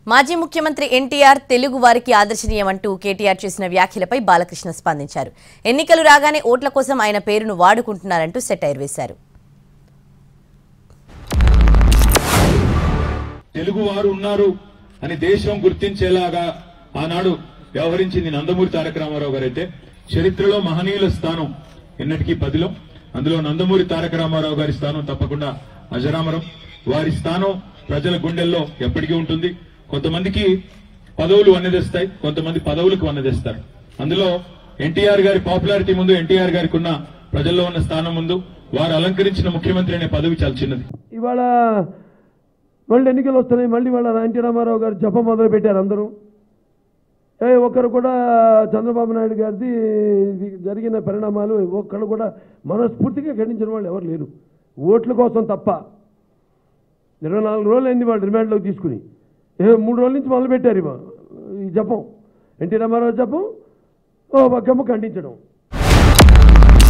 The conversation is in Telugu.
మాజీ ముఖ్యమంత్రి ఎన్టీఆర్ తెలుగు వారికి ఆదర్శనీయమంటూ కేటీఆర్ చేసిన వ్యాఖ్యలపై బాలకృష్ణ స్పందించారు ఎన్నికలు రాగానే ఓట్ల కోసం ఆయన పేరును వాడుకుంటున్నారంటూ సెటైర్ వేశారు తెలుగు వారు ఉన్నారు అని దేశం గుర్తించేలాగా ఆనాడు వ్యవహరించింది నందమూరి తారక రామారావు గారైతే చరిత్రలో మహనీయుల స్థానం ఎన్నటికీ పదిలో అందులో నందమూరి తారక రామారావు గారి స్థానం తప్పకుండా అజరామరం వారి స్థానం ప్రజల గుండెల్లో ఎప్పటికీ ఉంటుంది కొంతమందికి పదవులు వన్నెదెస్తాయి కొంతమంది పదవులకు వన్నెదెస్తారు అందులో ఎన్టీఆర్ గారి పాపులారిటీ ముందు ఎన్టీఆర్ గారికి ఉన్న ప్రజల్లో ఉన్న స్థానం ముందు వారు అలంకరించిన ముఖ్యమంత్రి అనే పదవి చాలా చిన్నది ఇవాళ మళ్ళీ ఎన్నికలు వస్తున్నాయి మళ్ళీ వాళ్ళ ఎన్టీ రామారావు గారు జపం మొదలు పెట్టారు అందరూ ఏ ఒక్కరు కూడా చంద్రబాబు నాయుడు గారిది ఇది జరిగిన పరిణామాలు ఒక్కరు కూడా మనస్ఫూర్తిగా ఖండించిన వాళ్ళు ఎవరు లేరు ఓట్ల కోసం తప్ప ఇరవై నాలుగు రోజులు అయింది వాళ్ళు రిమాండ్లోకి తీసుకుని ఏ మూడు రోజుల నుంచి మొదలు పెట్టారు ఇవ- ఈ జపం ఎన్టీ రామారావు జపం ఓ పక్కము ఖండించడం